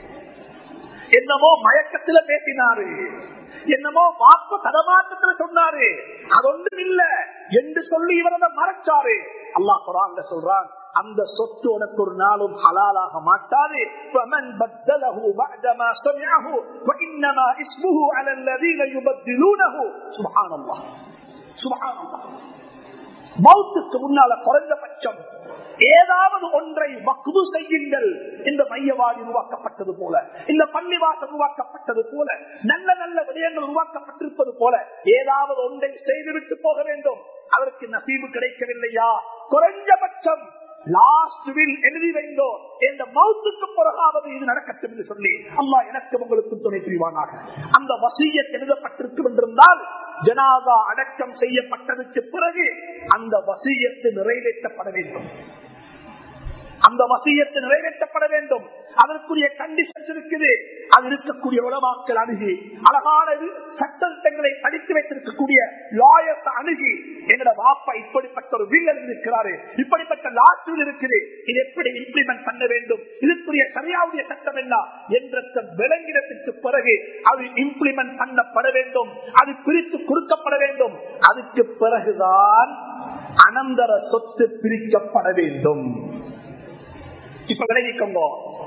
என்னமோ மயக்கத்துல பேசினாரு என்னமோ வாப்ப தடமாட்டத்துல சொன்னாரு அது ஒன்றும் இல்ல என்று சொல்லி இவரத மறைச்சாரு அல்லாஹ் குரான் சொல்றான் அந்த சொத்து உனக்கு ஒரு நாளும் ஹலாலாக மாட்டாது فمن بدله بعدما سمعه وانما اسمه على الذين يبدلونه سبحان الله سبحان الله மௌத்துக்கு முன்னால குறைந்தபட்சம் ஏதாவது ஒன்றை வக்குவு செய்யுங்கள் இந்த மையவாடி உருவாக்கப்பட்டது போல இந்த பள்ளிவாசல் உருவாக்கப்பட்டது போல நல்ல நல்ல விடயங்கள் உருவாக்கப்பட்டிருப்பது போல ஏதாவது ஒன்றை செய்துவிட்டு போக வேண்டும் அதற்கு நசீவு கிடைக்கவில்லையா குறைஞ்சபட்சம் லாஸ்ட் வில் எழுதி வைந்தோ இந்த மௌத்துக்கு பிறகாவது இது நடக்கட்டும் என்று சொல்லி அம்மா எனக்கு உங்களுக்கு துணை புரிவானாக அந்த வசியத் எழுதப்பட்டிருக்கும் என்றிருந்தால் ஜனாதா அடக்கம் செய்யப்பட்டதற்கு பிறகு அந்த வசியத்து நிறைவேற்றப்பட வேண்டும் அந்த வசியத்து நிறைவேற்றப்பட வேண்டும் அதற்குரிய கண்டிஷன்ஸ் இருக்குது அது இருக்கக்கூடிய உலமாக்கள் அணுகி அழகான சட்டங்களை படித்து வைத்திருக்கக்கூடிய லாயர்ஸ் அணுகி எங்களோட வாப்பா இப்படிப்பட்ட ஒரு வில் இருக்கிறாரு இப்படிப்பட்ட லாஸ்ட் இருக்குது இது எப்படி இம்ப்ளிமெண்ட் பண்ண வேண்டும் இதுக்குரிய சரியாவுடைய சட்டம் என்ன என்ற விளங்கினத்திற்கு பிறகு அது இம்ப்ளிமெண்ட் பண்ணப்பட வேண்டும் அது பிரித்து கொடுக்கப்பட வேண்டும் அதுக்கு பிறகுதான் அனந்தர சொத்து பிரிக்கப்பட வேண்டும் இப்ப விலகிக்கோங்க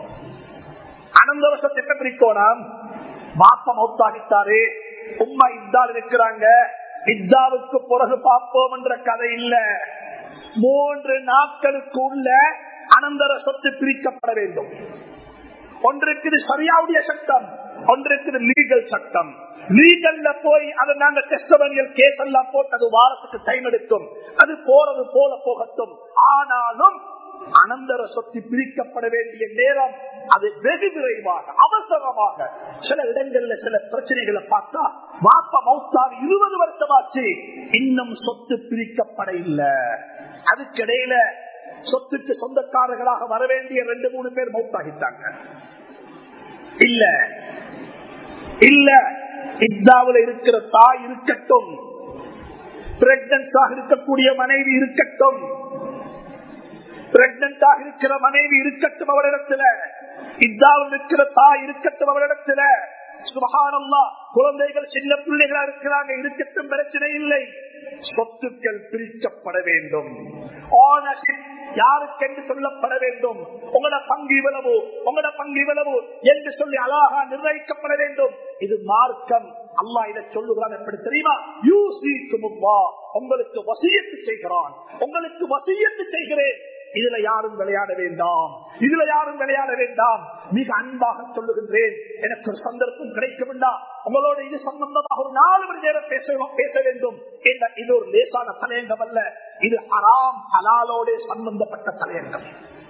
அனந்தர சொத்து எப்ப பிரிக்கோணும் மாப்ப மௌத்தாகித்தாரு உம்மா இத்தால் இருக்கிறாங்க இத்தாவுக்கு பிறகு பார்ப்போம் என்ற கதை இல்ல மூன்று நாட்களுக்கு உள்ள அனந்தர சொத்து பிரிக்கப்பட வேண்டும் ஒன்றுக்கு சரியாவுடைய சட்டம் ஒன்றுக்கு லீகல் சட்டம் லீகல்ல போய் அதை நாங்க டெஸ்டமனியல் கேஸ் எல்லாம் போட்டு அது வாரத்துக்கு டைம் எடுக்கும் அது போறது போல போகட்டும் ஆனாலும் அனந்தர சொத்து பிரிக்கப்பட வேண்டிய நேரம் அது வெகு விரைவாக அவசரமாக சில இடங்கள்ல சில பிரச்சனைகளை பார்த்தா வாப்ப மௌத்தார் இருபது வருஷமாச்சு இன்னும் சொத்து பிரிக்கப்பட இல்லை அதுக்கிடையில சொத்துக்கு சொந்தக்காரர்களாக வர வேண்டிய ரெண்டு மூணு பேர் மௌத்தாகிட்டாங்க இல்ல இல்ல இத்தாவில் இருக்கிற தாய் இருக்கட்டும் பிரெக்னன்ஸாக இருக்கக்கூடிய மனைவி இருக்கட்டும் பிரெக்னன்டாக இருக்கிற மனைவி இருக்கட்டும் அவரிடத்துல இத்தாவில் இருக்கிற தாய் இருக்கட்டும் அவரிடத்துல சுபகானல்லா குழந்தைகள் சின்ன பிள்ளைகளா இருக்கிறாங்க இருக்கட்டும் பிரச்சனை இல்லை சொத்துக்கள் பிரிக்கப்பட வேண்டும் ஓனர்ஷிப் யாருக்கு என்று சொல்லப்பட வேண்டும் உங்களோட பங்கு இவ்வளவு உங்களோட பங்கு இவ்வளவு என்று சொல்லி அழகா நிர்ணயிக்கப்பட வேண்டும் இது மார்க்கம் அல்லா இதை சொல்லுகிறான் எப்படி தெரியுமா யூசிக்கும் உங்களுக்கு வசியத்து செய்கிறான் உங்களுக்கு வசியத்து செய்கிறேன் இதுல யாரும் விளையாட வேண்டாம் இதுல யாரும் விளையாட வேண்டாம் மிக அன்பாக சொல்லுகின்றேன் எனக்கு ஒரு சந்தர்ப்பம் கிடைக்க வேண்டாம் உங்களோட இது சம்பந்தமாக ஒரு நாலு மணி நேரம் பேச பேச வேண்டும் என்ற இது ஒரு லேசான தலையங்கம் அல்ல இது ஹராம் ஹலாலோட சம்பந்தப்பட்ட தலையங்கம்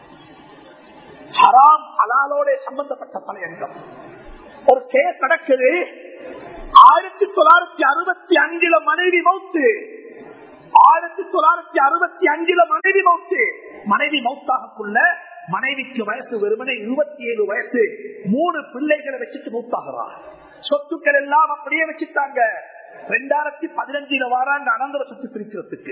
ஹராம் ஹலாலோட சம்பந்தப்பட்ட தலையங்கம் ஒரு கேஸ் நடக்குது ஆயிரத்தி தொள்ளாயிரத்தி அறுபத்தி அஞ்சுல மனைவி மௌத்து ஆயிரத்தி தொள்ளாயிரத்தி அறுபத்தி அஞ்சுல மனைவி மௌத்து மனைவி மௌத்தாகக்குள்ள மனைவிக்கு வயசு வெறுமனே இருபத்தி ஏழு வயசு மூணு பிள்ளைகளை வச்சுட்டு மூத்தாகிறார் சொத்துக்கள் எல்லாம் அப்படியே வச்சுட்டாங்க ரெண்டாயிரத்தி பதினஞ்சுல வாராங்க அனந்தர சொத்து பிரிக்கிறதுக்கு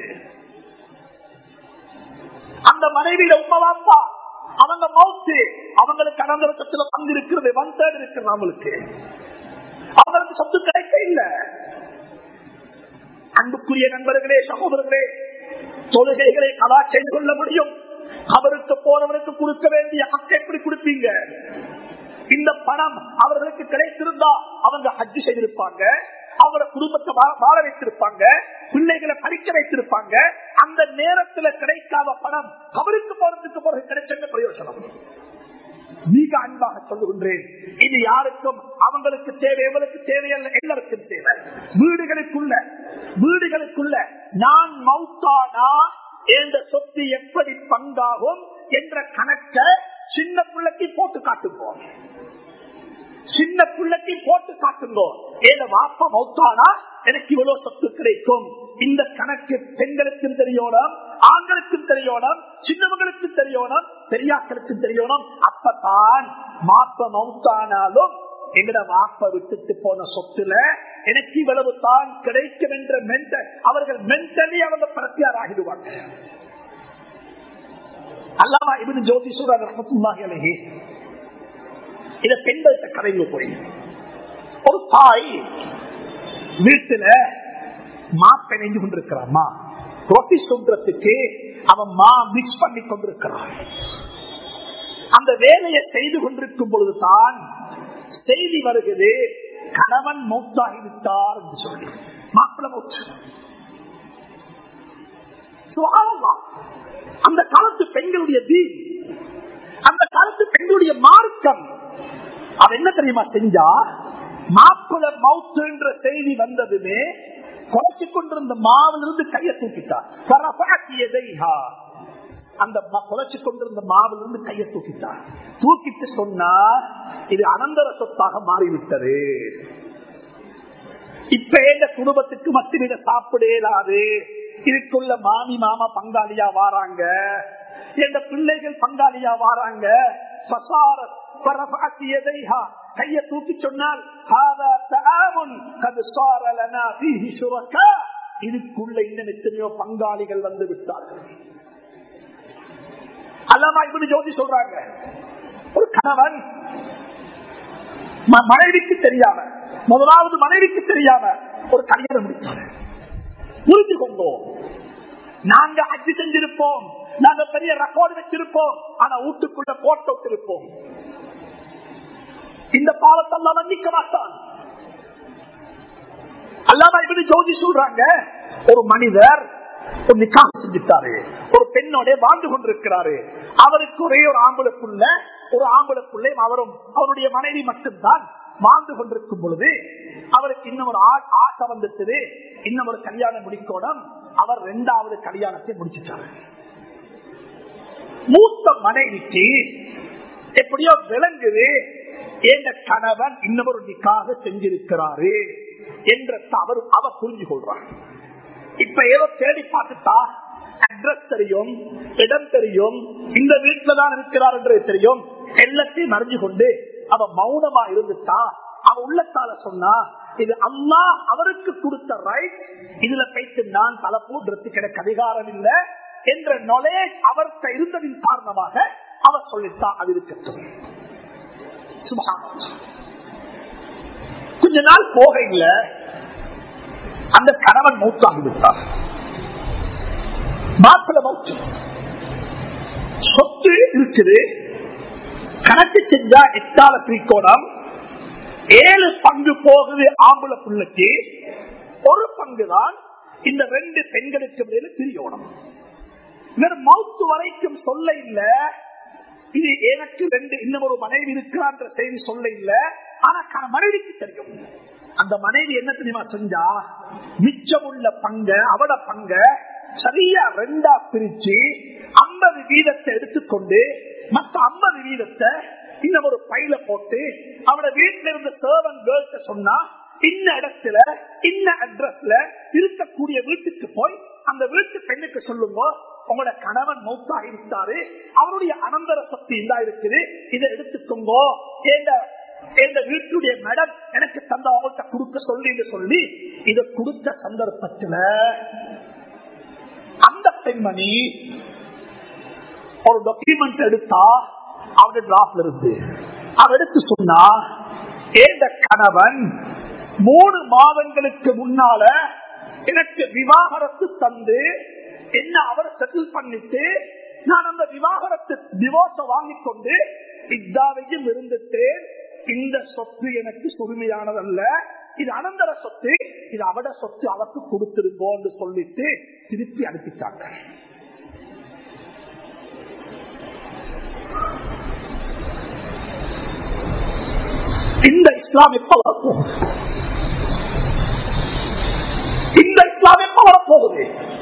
அந்த மனைவியில உண்மைவாப்பா அவங்க மௌத்து அவங்களுக்கு அனந்தர சொத்துல பங்கு இருக்கிறது ஒன் தேர்ட் இருக்கிறது அவங்களுக்கு அவங்களுக்கு சொத்து கிடைக்க இல்லை அன்புக்குரிய நண்பர்களே சகோதரர்களே தொழுகைகளை கலா செய்து கொள்ள முடியும் அவருக்கு போனவருக்கு கொடுக்க வேண்டிய ஹக்கு எப்படி கொடுப்பீங்க இந்த பணம் அவர்களுக்கு கிடைத்திருந்தா அவங்க ஹஜ்ஜு செய்திருப்பாங்க அவங்களோட குடும்பத்தை வாழ வைத்திருப்பாங்க பிள்ளைகளை படிக்க வைத்திருப்பாங்க அந்த நேரத்துல கிடைக்காத பணம் அவருக்கு போறதுக்கு பிறகு கிடைச்ச பிரயோஜனம் மிக அன்பாக சொல்லுகின்றேன் இது யாருக்கும் அவங்களுக்கு தேவை எவருக்கு தேவையல்ல எல்லாருக்கும் தேவை வீடுகளுக்குள்ள வீடுகளுக்குள்ள நான் மௌத்தானா என்ற சொத்து எப்படி பங்காகும் என்ற கணக்க சின்ன பிள்ளைக்கு போட்டு காட்டுவோம் சின்ன பிள்ளைக்கு போட்டு காட்டுங்கோ ஏத வாப்ப மௌத்தானா எனக்கு இவ்வளவு சொத்து கிடைக்கும் இந்த கணக்கு பெண்களுக்கும் தெரியணும் ஆண்களுக்கும் தெரியணும் சின்னவங்களுக்கும் தெரியணும் பெரியாக்களுக்கும் தெரியணும் அப்பதான் மாப்ப மௌத்தானாலும் எங்கட வாப்ப விட்டுட்டு போன சொத்துல எனக்கு இவ்வளவு தான் கிடைக்கும் என்ற மென்டல் அவர்கள் மென்டலி அவங்க பிரத்தியார் ஆகிடுவாங்க அல்லாமா இவனு ஜோதி சொல்றாங்க ரஹத்துல்லாஹி அலைஹி இத பெண்கள்கிட்ட கதைங்க போய் ஒரு தாய் வீட்டுல மாப்பை நெஞ்சு கொண்டிருக்கிறாமா ரொட்டி சொல்றதுக்கு அவன் மா மிக்ஸ் பண்ணி கொண்டிருக்கிறான் அந்த வேலையை செய்து கொண்டிருக்கும் பொழுதுதான் செய்தி வருகிறது கணவன் மௌத்தாகிவிட்டார் என்று சொல்லி மாப்பிள்ள மௌத்து அந்த காலத்து பெண்களுடைய தீன் அந்த காலத்து பெண்களுடைய மார்க்கம் அவ என்ன தெரியுமா செஞ்சா மாப்பிள மவுத்துன்ற செய்தி வந்ததுமே குறைச்சு கொண்டிருந்த மாவிலிருந்து கையை தூக்கிட்டா அந்த குறைச்சு கொண்டிருந்த மாவிலிருந்து கையை தூக்கிட்டா தூக்கிட்டு சொன்னா இது அனந்தர சொத்தாக மாறிவிட்டது இப்ப எந்த குடும்பத்துக்கு மத்தியிட சாப்பிடலாது இதுக்குள்ள மாமி மாமா பங்காளியா வாராங்க எந்த பிள்ளைகள் பங்காளியா வாராங்க கைய தூக்கி சொன்னால் இதுக்குள்ள இன்னும் எத்தனையோ பங்காளிகள் வந்து விட்டார்கள் அல்லாமா இப்படி ஜோதி சொல்றாங்க ஒரு கணவன் மனைவிக்கு தெரியாம முதலாவது மனைவிக்கு தெரியாம ஒரு கல்யாணம் முடிச்சாங்க புரிஞ்சு கொண்டோம் நாங்க அச்சு செஞ்சிருப்போம் நாங்க பெரிய ரெக்கார்டு வச்சிருப்போம் ஆனா வீட்டுக்குள்ள போட்டோ இருப்போம் இந்த பாவத்தெல்லாம் மன்னிக்க மாட்டான் அல்லாம இப்படி ஜோதி சொல்றாங்க ஒரு மனிதர் ஒரு நிக்காக செஞ்சுட்டாரு ஒரு பெண்ணோட வாழ்ந்து கொண்டிருக்கிறாரு அவருக்கு ஒரே ஒரு ஆம்பளுக்குள்ள ஒரு ஆம்பளுக்குள்ளே அவரும் அவருடைய மனைவி மட்டும்தான் வாழ்ந்து கொண்டிருக்கும் பொழுது அவருக்கு இன்னும் ஒரு ஆசை வந்துட்டது இன்னும் ஒரு கல்யாணம் முடிக்கணும் அவர் இரண்டாவது கல்யாணத்தை முடிச்சுட்டாரு மூத்த மனைவிக்கு எப்படியோ விளங்குது என்ற கணவன் இன்னொரு நிக்காக செஞ்சிருக்கிறாரு என்ற தவறு அவ புரிஞ்சு கொள்றான் இப்ப ஏதோ தேடி பார்த்துட்டா அட்ரஸ் தெரியும் இடம் தெரியும் இந்த வீட்டுல தான் இருக்கிறார் என்று தெரியும் எல்லாத்தையும் அறிஞ்சு கொண்டு அவ மௌனமா இருந்துட்டா அவ உள்ளத்தால சொன்னா இது அம்மா அவருக்கு கொடுத்த ரைட் இதுல போயிட்டு நான் தலை போடுறதுக்கு எனக்கு அதிகாரம் இல்லை என்ற நாலேஜ் அவர்கிட்ட இருந்ததின் காரணமாக அவர் சொல்லித்தா அது இருக்கட்டும் சுபஹானல்லாஹ். கொஞ்ச நாள் போக இல்ல அந்த கணவன் மூத்தாகி விட்டார் மாப்பிள மௌத்து சொத்து இருக்குது கணக்கு செஞ்சா எட்டால திரிக்கோணம் ஏழு பங்கு போகுது ஆம்பளை பிள்ளைக்கு ஒரு பங்கு தான் இந்த ரெண்டு பெண்களுக்கு இடையில பிரியோணம் இவர் மவுத்து வரைக்கும் சொல்ல இல்ல இது எனக்கு ரெண்டு இன்னும் ஒரு மனைவி இருக்கிறான்ற செய்தி சொல்ல இல்ல ஆனா க- மனைவிக்கு தெரியும் அந்த மனைவி என்ன தெரியுமா செஞ்சா மிச்சமுள்ள பங்க அவட பங்க சரியா ரெண்டா பிரிச்சு ஐம்பது வீதத்தை எடுத்துக்கொண்டு மற்ற ஐம்பது வீதத்தை இன்னும் ஒரு பையில போட்டு அவட வீட்டுல இருந்த சர்வன் கேர்ள்ஸ் சொன்னா இன்ன இடத்துல இன்ன அட்ரஸ்ல இருக்கக்கூடிய வீட்டுக்கு போய் அந்த வீட்டு பெண்ணுக்கு சொல்லுங்க உங்களோட கணவன் மௌத்தா இருந்தாரு அவருடைய அனந்தர சக்தி இதா இருக்குது இதை எடுத்துக்கோங்க எங்க எங்க வீட்டுடைய மேடம் எனக்கு தந்த அவங்கள்ட்ட கொடுக்க சொல்லி சொல்லி இதை கொடுத்த சந்தர்ப்பத்துல அந்த பெண்மணி ஒரு டாக்குமெண்ட் எடுத்தா அவருடைய டிராப்ல இருந்து அவ எடுத்து சொன்னா ஏந்த கணவன் மூணு மாதங்களுக்கு முன்னால எனக்கு விவாகரத்து தந்து என்ன அவர் செட்டில் பண்ணிட்டு நான் அந்த விவாகரத்து டிவோர்ஸ வாங்கிக் கொண்டு இதாவையும் இருந்துட்டு இந்த சொத்து எனக்கு சுருமையானதல்ல இது அனந்தர சொத்து இது அவட சொத்து அவருக்கு கொடுத்திருக்கோம் சொல்லிட்டு திருப்பி அனுப்பிட்டாங்க இந்த இஸ்லாம் எப்ப வரப்போகுது இந்த இஸ்லாம் எப்ப வரப்போகுது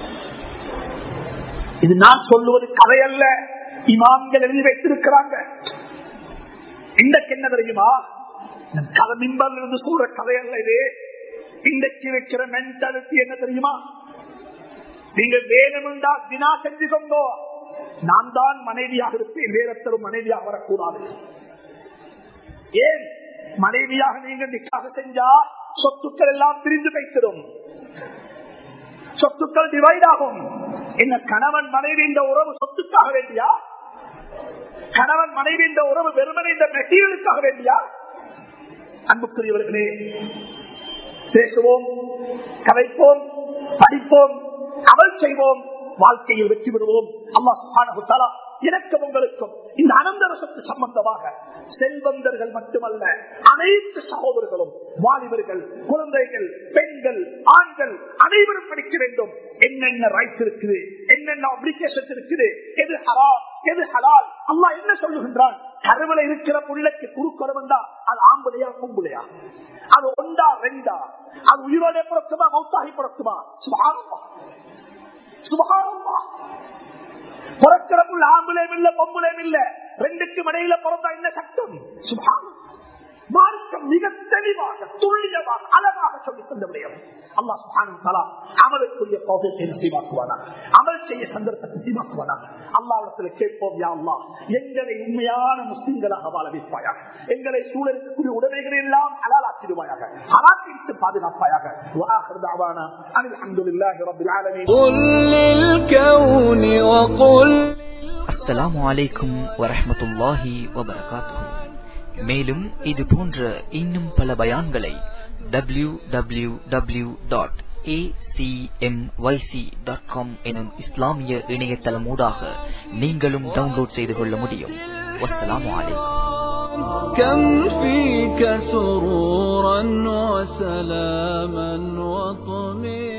இது நான் சொல்லுவது கதையல்ல இமாம்கள் எழுதி வைத்திருக்கிறாங்க இன்றைக்கு என்ன தெரியுமா நான் கதை மிம்பல் இருந்து சொல்ற கதையல்ல இது இன்றைக்கு வைக்கிற மென்டாலிட்டி என்ன தெரியுமா நீங்க வேணும்டா தினா செஞ்சு கொண்டோ நான் தான் மனைவியாக இருப்பேன் வேறத்தரும் மனைவியாக வரக்கூடாது ஏன் மனைவியாக நீங்க நிக்காக செஞ்சா சொத்துக்கள் எல்லாம் பிரிந்து வைத்திடும் சொத்துக்கள் டிவைட் ஆகும் என்ன கணவன் மனைவி இந்த உறவு சொத்துக்காக வேண்டியா கணவன் மனைவி இந்த உறவு வெறுமனை இந்த மெட்டீரியலுக்காக வேண்டியா அன்புக்குரியவர்களே பேசுவோம் கதைப்போம் படிப்போம் அமல் செய்வோம் வாழ்க்கையில் வெற்றி பெறுவோம் அம்மா சுபான எனக்கும் உங்களுக்கும் இந்த அனந்தர சொத்து சம்பந்தமாக செல்வந்தர்கள் மட்டுமல்ல அனைத்து சகோதரர்களும் வாலிபர்கள் குழந்தைகள் பெண்கள் ஆண்கள் அனைவரும் படிக்க வேண்டும் என்னென்ன ரைட்ஸ் இருக்குது என்னென்ன அப்ளிகேஷன் இருக்குது எது ஹலால் எது ஹலால் அல்லா என்ன சொல்லுகின்றான் கருவில இருக்கிற புள்ளைக்கு குறுக்கருவண்டா அது ஆம்பளையா பொம்புலையா அது ஒண்டா ரெண்டா அது உயிரோட பிறக்குமா மௌத்தாகி பிறக்குமா சுபாரமா சுபாரமா பிறக்கிற புள்ள ஆம்பளையும் இல்ல பொம்பளையும் இல்ல ரெண்டுக்கு மனையில பிறந்தா என்ன சட்டம் சுபாரம் மார்க்கம் மிக தெளிவாக துல்லியமாக அழகாக சொல்லி தந்த விடயம் அல்லா சுபானம் தலா அமலுக்குரிய கோபத்தை நசீவாக்குவானா அமல் செய்ய சந்தர்ப்பத்தை நசீவாக்குவானா அல்லாவிடத்துல கேட்போம் யா அல்லா எங்களை உண்மையான முஸ்லிம்களாக வாழ வைப்பாயாக எங்களை சூழல் இருக்கக்கூடிய உடமைகளை எல்லாம் அலாலாக்கிடுவாயாக அலாக்கிட்டு பாதுகாப்பாயாக وآخر دعوانا أن الحمد لله رب العالمين قل للكون وقل அஸ்ஸலாமு அலைக்கும் வரஹ்மத்துல்லாஹி வபரகாத்துஹு மேலும் இது போன்ற இன்னும் பல பயான்களை டபிள்யூ டபிள்யூ டபிள்யூ டாட் எனும் இஸ்லாமிய இணையதளம் ஊடாக நீங்களும் டவுன்லோட் செய்து கொள்ள முடியும் வஸ்ஸலாமு அலைக்கும் كم فيك سرورا وسلاما وطمئنا